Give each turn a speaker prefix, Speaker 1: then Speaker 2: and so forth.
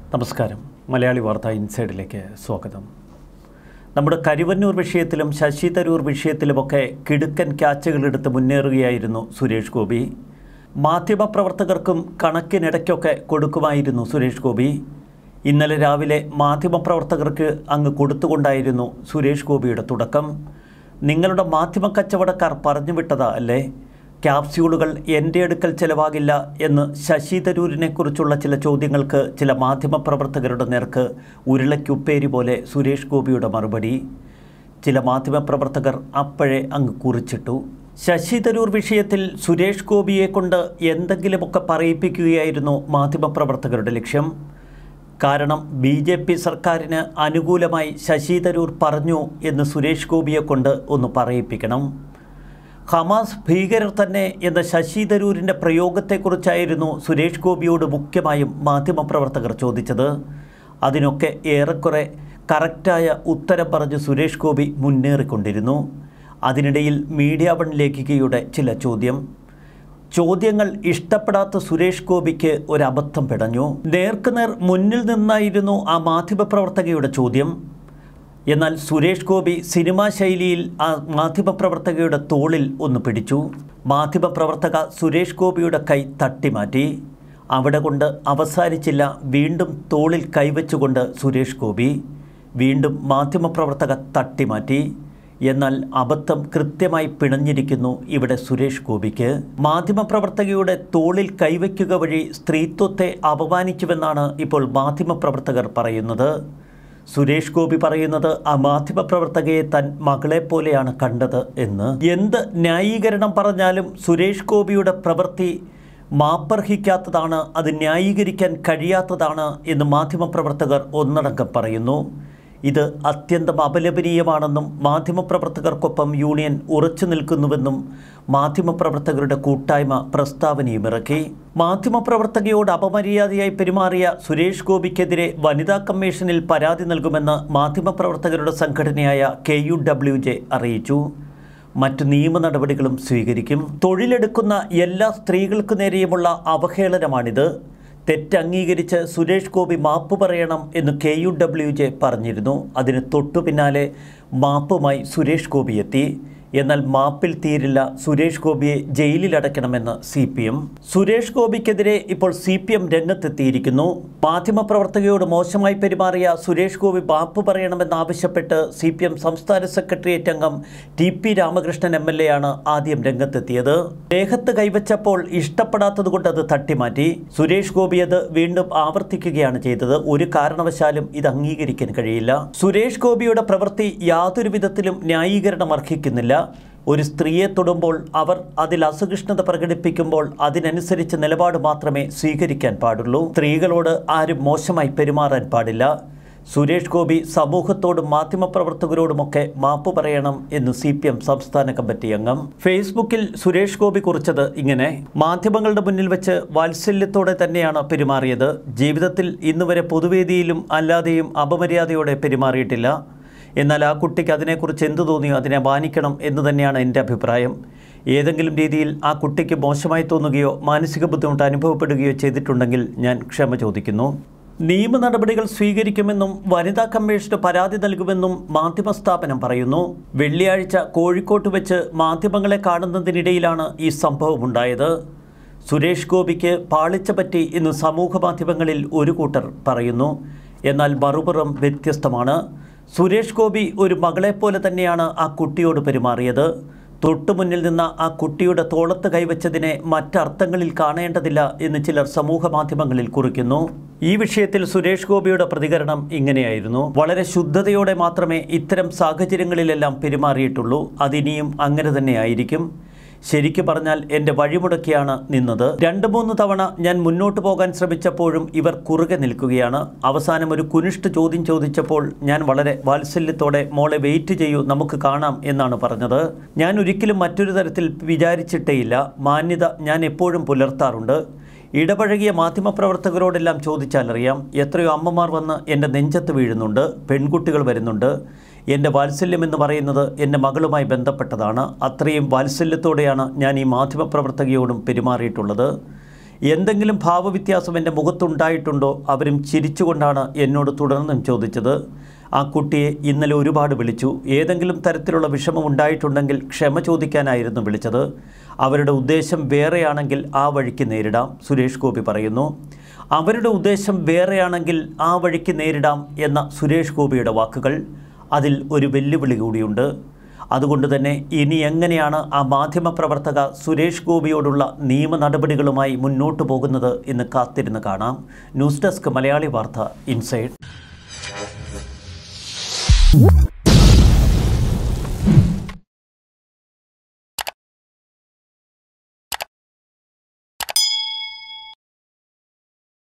Speaker 1: നമസ്കാരം മലയാളി വാർത്ത ഇൻസൈഡിലേക്ക് സ്വാഗതം നമ്മുടെ കരുവന്നൂർ വിഷയത്തിലും ശശി തരൂർ വിഷയത്തിലുമൊക്കെ കിടുക്കൻ ക്യാച്ചുകളെടുത്ത് മുന്നേറുകയായിരുന്നു സുരേഷ് ഗോപി മാധ്യമപ്രവർത്തകർക്കും കണക്കിനിടയ്ക്കൊക്കെ കൊടുക്കുമായിരുന്നു സുരേഷ് ഗോപി ഇന്നലെ രാവിലെ മാധ്യമപ്രവർത്തകർക്ക് അങ്ങ് കൊടുത്തുകൊണ്ടായിരുന്നു സുരേഷ് ഗോപിയുടെ തുടക്കം നിങ്ങളുടെ മാധ്യമ കച്ചവടക്കാർ പറഞ്ഞു വിട്ടതാ അല്ലേ ക്യാപ്സ്യൂളുകൾ എൻ്റെ അടുക്കൽ ചിലവാകില്ല എന്ന് ശശി തരൂരിനെക്കുറിച്ചുള്ള ചില ചോദ്യങ്ങൾക്ക് ചില മാധ്യമപ്രവർത്തകരുടെ നേർക്ക് ഉരുളയ്ക്കുപ്പേരി പോലെ സുരേഷ് ഗോപിയുടെ മറുപടി ചില മാധ്യമപ്രവർത്തകർ അപ്പോഴേ അങ്ങ് കുറിച്ചിട്ടു ശശി തരൂർ വിഷയത്തിൽ സുരേഷ് ഗോപിയെ കൊണ്ട് എന്തെങ്കിലുമൊക്കെ പറയിപ്പിക്കുകയായിരുന്നു മാധ്യമപ്രവർത്തകരുടെ ലക്ഷ്യം കാരണം ബി ജെ പി സർക്കാരിന് അനുകൂലമായി ശശി തരൂർ പറഞ്ഞു എന്ന് സുരേഷ് ഗോപിയെ കൊണ്ട് ഒന്ന് പറയിപ്പിക്കണം ഹമാസ് ഭീകരർ തന്നെ എന്ന ശശി തരൂരിൻ്റെ പ്രയോഗത്തെക്കുറിച്ചായിരുന്നു സുരേഷ് ഗോപിയോട് മുഖ്യമായും മാധ്യമപ്രവർത്തകർ ചോദിച്ചത് അതിനൊക്കെ ഏറെക്കുറെ കറക്റ്റായ ഉത്തരം പറഞ്ഞ് സുരേഷ് ഗോപി മുന്നേറിക്കൊണ്ടിരുന്നു അതിനിടയിൽ മീഡിയ വൺ ലേഖികയുടെ ചില ചോദ്യം ചോദ്യങ്ങൾ ഇഷ്ടപ്പെടാത്ത സുരേഷ് ഗോപിക്ക് ഒരബദ്ധം പിടഞ്ഞു നേർക്കുനേർ മുന്നിൽ നിന്നായിരുന്നു ആ മാധ്യമപ്രവർത്തകയുടെ ചോദ്യം എന്നാൽ സുരേഷ് ഗോപി സിനിമാ ശൈലിയിൽ ആ മാധ്യമപ്രവർത്തകയുടെ തോളിൽ ഒന്ന് പിടിച്ചു മാധ്യമപ്രവർത്തക സുരേഷ് ഗോപിയുടെ കൈ തട്ടിമാറ്റി അവിടെ കൊണ്ട് അവസാനിച്ചില്ല വീണ്ടും തോളിൽ കൈവച്ചുകൊണ്ട് സുരേഷ് ഗോപി വീണ്ടും മാധ്യമപ്രവർത്തക തട്ടിമാറ്റി എന്നാൽ അബദ്ധം കൃത്യമായി പിണഞ്ഞിരിക്കുന്നു ഇവിടെ സുരേഷ് ഗോപിക്ക് മാധ്യമപ്രവർത്തകയുടെ തോളിൽ കൈവയ്ക്കുക വഴി സ്ത്രീത്വത്തെ അപമാനിച്ചുവെന്നാണ് ഇപ്പോൾ മാധ്യമപ്രവർത്തകർ പറയുന്നത് സുരേഷ് ഗോപി പറയുന്നത് ആ മാധ്യമപ്രവർത്തകയെ തൻ മകളെ പോലെയാണ് കണ്ടത് എന്ന് എന്ത് ന്യായീകരണം പറഞ്ഞാലും സുരേഷ് ഗോപിയുടെ പ്രവൃത്തി മാപ്പർഹിക്കാത്തതാണ് അത് ന്യായീകരിക്കാൻ കഴിയാത്തതാണ് എന്ന് മാധ്യമപ്രവർത്തകർ ഒന്നടങ്കം പറയുന്നു ഇത് അത്യന്തം അപലപനീയമാണെന്നും മാധ്യമപ്രവർത്തകർക്കൊപ്പം യൂണിയൻ ഉറച്ചു നിൽക്കുന്നുവെന്നും മാധ്യമപ്രവർത്തകരുടെ കൂട്ടായ്മ പ്രസ്താവനയും ഇറക്കി മാധ്യമപ്രവർത്തകയോട് അപമര്യാദയായി പെരുമാറിയ സുരേഷ് ഗോപിക്കെതിരെ വനിതാ കമ്മീഷനിൽ പരാതി നൽകുമെന്ന് മാധ്യമപ്രവർത്തകരുടെ സംഘടനയായ കെ യു ഡബ്ല്യു ജെ അറിയിച്ചു മറ്റു നിയമ നടപടികളും സ്വീകരിക്കും തൊഴിലെടുക്കുന്ന എല്ലാ സ്ത്രീകൾക്ക് നേരെയുമുള്ള അവഹേളനമാണിത് തെറ്റ് അംഗീകരിച്ച് സുരേഷ് ഗോപി മാപ്പ് പറയണം എന്ന് കെ യു ഡബ്ല്യു ജെ പറഞ്ഞിരുന്നു അതിന് തൊട്ടു പിന്നാലെ മാപ്പുമായി സുരേഷ് ഗോപി എത്തി എന്നാൽ മാപ്പിൽ തീരില്ല സുരേഷ് ഗോപിയെ ജയിലിലടയ്ക്കണമെന്ന് സി പി എം സുരേഷ് ഗോപിക്കെതിരെ ഇപ്പോൾ സി പി എം രംഗത്തെത്തിയിരിക്കുന്നു മാധ്യമപ്രവർത്തകയോട് മോശമായി പെരുമാറിയ സുരേഷ് ഗോപി മാപ്പ് പറയണമെന്നാവശ്യപ്പെട്ട് സി പി എം സംസ്ഥാന സെക്രട്ടേറിയറ്റ് അംഗം T P Ramakrishnan M L A ആണ് ആദ്യം രംഗത്തെത്തിയത് ദേഹത്ത് കൈവച്ചപ്പോൾ ഇഷ്ടപ്പെടാത്തതുകൊണ്ട് അത് തട്ടിമാറ്റി സുരേഷ് ഗോപി അത് വീണ്ടും ആവർത്തിക്കുകയാണ് ചെയ്തത് ഒരു കാരണവശാലും ഇത് അംഗീകരിക്കാൻ കഴിയില്ല സുരേഷ് ഗോപിയുടെ പ്രവൃത്തി യാതൊരു വിധത്തിലും ന്യായീകരണം അർഹിക്കുന്നില്ല ഒരു സ്ത്രീയെ തൊടുമ്പോൾ അവർ അതിൽ അസഹിഷ്ണുത പ്രകടിപ്പിക്കുമ്പോൾ അതിനനുസരിച്ച് നിലപാട് മാത്രമേ സ്വീകരിക്കാൻ പാടുള്ളൂ സ്ത്രീകളോട് ആരും മോശമായി പെരുമാറാൻ പാടില്ല സുരേഷ് ഗോപി സമൂഹത്തോടും മാധ്യമപ്രവർത്തകരോടുമൊക്കെ മാപ്പ് പറയണം എന്ന് സി പി എം സംസ്ഥാന കമ്മിറ്റി അംഗം ഫേസ്ബുക്കിൽ സുരേഷ് ഗോപി കുറിച്ചത് ഇങ്ങനെ മാധ്യമങ്ങളുടെ മുന്നിൽ വെച്ച് വാത്സല്യത്തോടെ തന്നെയാണ് പെരുമാറിയത് ജീവിതത്തിൽ ഇന്നുവരെ പൊതുവേദിയിലും അല്ലാതെയും അപമര്യാദയോടെ പെരുമാറിയിട്ടില്ല എന്നാൽ ആ കുട്ടിക്ക് അതിനെക്കുറിച്ച് എന്തു തോന്നിയോ അതിനെ മാനിക്കണം എന്ന് തന്നെയാണ് എൻ്റെ അഭിപ്രായം ഏതെങ്കിലും രീതിയിൽ ആ കുട്ടിക്ക് മോശമായി തോന്നുകയോ മാനസിക ബുദ്ധിമുട്ട് അനുഭവപ്പെടുകയോ ചെയ്തിട്ടുണ്ടെങ്കിൽ ഞാൻ ക്ഷമ ചോദിക്കുന്നു നിയമ നടപടികൾ സ്വീകരിക്കുമെന്നും വനിതാ കമ്മീഷന് പരാതി നൽകുമെന്നും മാധ്യമ സ്ഥാപനം പറയുന്നു വെള്ളിയാഴ്ച കോഴിക്കോട്ട് വെച്ച് മാധ്യമങ്ങളെ കാണുന്നതിനിടയിലാണ് ഈ സംഭവമുണ്ടായത് സുരേഷ് ഗോപിക്ക് പാളിച്ച പറ്റി ഇന്ന് സമൂഹ മാധ്യമങ്ങളിൽ ഒരു കൂട്ടർ പറയുന്നു എന്നാൽ മറുപുറം വ്യത്യസ്തമാണ് സുരേഷ് ഗോപി ഒരു മകളെപ്പോലെ തന്നെയാണ് ആ കുട്ടിയോട് പെരുമാറിയത് തൊട്ടു മുന്നിൽ നിന്ന ആ കുട്ടിയുടെ തോളത്ത് കൈവച്ചതിനെ മറ്റർത്ഥങ്ങളിൽ കാണേണ്ടതില്ല എന്ന് ചിലർ സമൂഹ മാധ്യമങ്ങളിൽ കുറിക്കുന്നു ഈ വിഷയത്തിൽ സുരേഷ് ഗോപിയുടെ പ്രതികരണം ഇങ്ങനെയായിരുന്നു വളരെ ശുദ്ധതയോടെ മാത്രമേ ഇത്തരം സാഹചര്യങ്ങളിലെല്ലാം പെരുമാറിയിട്ടുള്ളൂ അതിനിയും അങ്ങനെ തന്നെ ആയിരിക്കും ശരിക്കു പറഞ്ഞാൽ എൻ്റെ വഴിമുടക്കിയാണ് നിന്നത് രണ്ട് മൂന്ന് തവണ ഞാൻ മുന്നോട്ട് പോകാൻ ശ്രമിച്ചപ്പോഴും ഇവർ കുറുകെ നിൽക്കുകയാണ് അവസാനം ഒരു കുനിഷ്ട് ചോദ്യം ചോദിച്ചപ്പോൾ ഞാൻ വളരെ വാത്സല്യത്തോടെ മോളെ വെയിറ്റ് ചെയ്യൂ നമുക്ക് കാണാം എന്നാണ് പറഞ്ഞത് ഞാൻ ഒരിക്കലും മറ്റൊരു തരത്തിൽ വിചാരിച്ചിട്ടേയില്ല മാന്യത ഞാൻ എപ്പോഴും പുലർത്താറുണ്ട് ഇടപഴകിയ മാധ്യമപ്രവർത്തകരോടെല്ലാം ചോദിച്ചാലറിയാം എത്രയോ അമ്മമാർ വന്ന് എൻ്റെ നെഞ്ചത്ത് വീഴുന്നുണ്ട് പെൺകുട്ടികൾ വരുന്നുണ്ട് എൻ്റെ വാത്സല്യം എന്ന് പറയുന്നത് എൻ്റെ മകളുമായി ബന്ധപ്പെട്ടതാണ് അത്രയും വാത്സല്യത്തോടെയാണ് ഞാൻ ഈ മാധ്യമപ്രവർത്തകയോടും പെരുമാറിയിട്ടുള്ളത് എന്തെങ്കിലും ഭാവവ്യത്യാസം എൻ്റെ മുഖത്തുണ്ടായിട്ടുണ്ടോ അവരും ചിരിച്ചുകൊണ്ടാണ് എന്നോട് തുടർന്നും ചോദിച്ചത് ആ കുട്ടിയെ ഇന്നലെ ഒരുപാട് വിളിച്ചു ഏതെങ്കിലും തരത്തിലുള്ള വിഷമം ഉണ്ടായിട്ടുണ്ടെങ്കിൽ ക്ഷമ ചോദിക്കാനായിരുന്നു വിളിച്ചത് അവരുടെ ഉദ്ദേശം വേറെയാണെങ്കിൽ ആ വഴിക്ക് നേരിടാം സുരേഷ് ഗോപി പറയുന്നു അവരുടെ ഉദ്ദേശം വേറെയാണെങ്കിൽ ആ വഴിക്ക് നേരിടാം എന്ന സുരേഷ് ഗോപിയുടെ വാക്കുകൾ അതിൽ ഒരു വെല്ലുവിളി കൂടിയുണ്ട് അതുകൊണ്ട് തന്നെ ഇനി എങ്ങനെയാണ് ആ മാധ്യമപ്രവർത്തക സുരേഷ് ഗോപിയോടുള്ള നിയമ നടപടികളുമായി മുന്നോട്ട് പോകുന്നത് എന്ന് കാത്തിരുന്ന് കാണാം ന്യൂസ് ഡെസ്ക് മലയാളി വാർത്ത ഇൻസൈഡ്